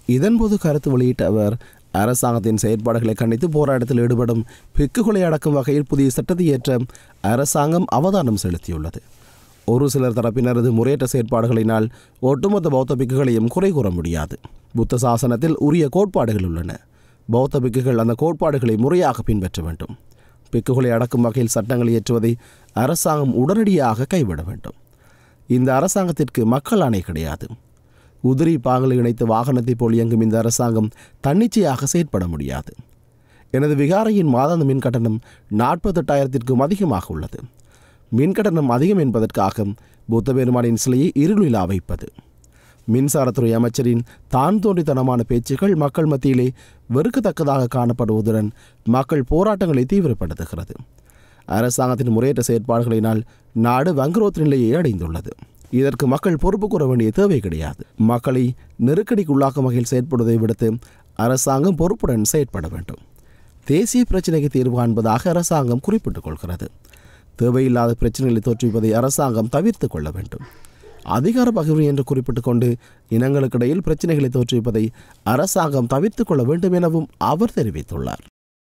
இதன்போது கருத்து வெளியிட்ட அவர் அரசாங்கத்தின் செயற்பாடுகளை கண்டித்து போராட்டத்தில் ஈடுபடும் பிக்குகளை அடக்கும் வகையில் புதிய சட்டத்தை ஏற்ற அரசாங்கம் அவதானம் செலுத்தியுள்ளது ஒரு சிலர் தரப்பினரது முறையற்ற செயற்பாடுகளினால் ஒட்டுமொத்த பௌத்த பிக்குகளையும் குறை கூற முடியாது புத்த சாசனத்தில் உரிய கோட்பாடுகள் உள்ளன பௌத்த பிக்குகள் அந்த கோட்பாடுகளை முறையாக பின்பற்ற வேண்டும் பிக்குகளை அடக்கும் வகையில் சட்டங்களை இயற்றுவதை அரசாங்கம் உடனடியாக கைவிட வேண்டும் இந்த அரசாங்கத்திற்கு மக்கள் ஆணை கிடையாது உதிரி பாகலை இணைத்து வாகனத்தை போல் இயங்கும் இந்த அரசாங்கம் தன்னிச்சையாக செயற்பட முடியாது எனது விகாரையின் மாதாந்த மின் கட்டணம் நாற்பத்தெட்டாயிரத்திற்கும் அதிகமாக உள்ளது மின் கட்டணம் அதிகம் என்பதற்காக புத்த பெருமானின் சிலையை இருளிலா வைப்பது மின்சாரத்துறை அமைச்சரின் தான் தோன்றித்தனமான பேச்சுக்கள் மக்கள் மத்தியிலே வெறுக்கத்தக்கதாக காணப்படுவதுடன் மக்கள் போராட்டங்களை தீவிரப்படுத்துகிறது அரசாங்கத்தின் முறையற்ற செயற்பாடுகளினால் நாடு வங்குரோத் நிலையை அடைந்துள்ளது இதற்கு மக்கள் பொறுப்பு கூற வேண்டிய தேவை கிடையாது மக்களை நெருக்கடிக்குள்ளாக்கும் வகையில் செயற்படுவதை விடுத்து அரசாங்கம் பொறுப்புடன் செயற்பட வேண்டும் தேசிய பிரச்சினைக்கு தீர்வு காண்பதாக அரசாங்கம் குறிப்பிட்டுக் கொள்கிறது தேவையில்லாத பிரச்சனைகளை தோற்றுவிப்பதை அரசாங்கம் தவிர்த்து கொள்ள வேண்டும் அதிகார பகிர்வு என்று குறிப்பிட்டுக் கொண்டு இனங்களுக்கிடையில் பிரச்சனைகளை தோற்றுவிப்பதை அரசாங்கம் தவிர்த்து கொள்ள வேண்டும் எனவும் அவர் தெரிவித்துள்ளார்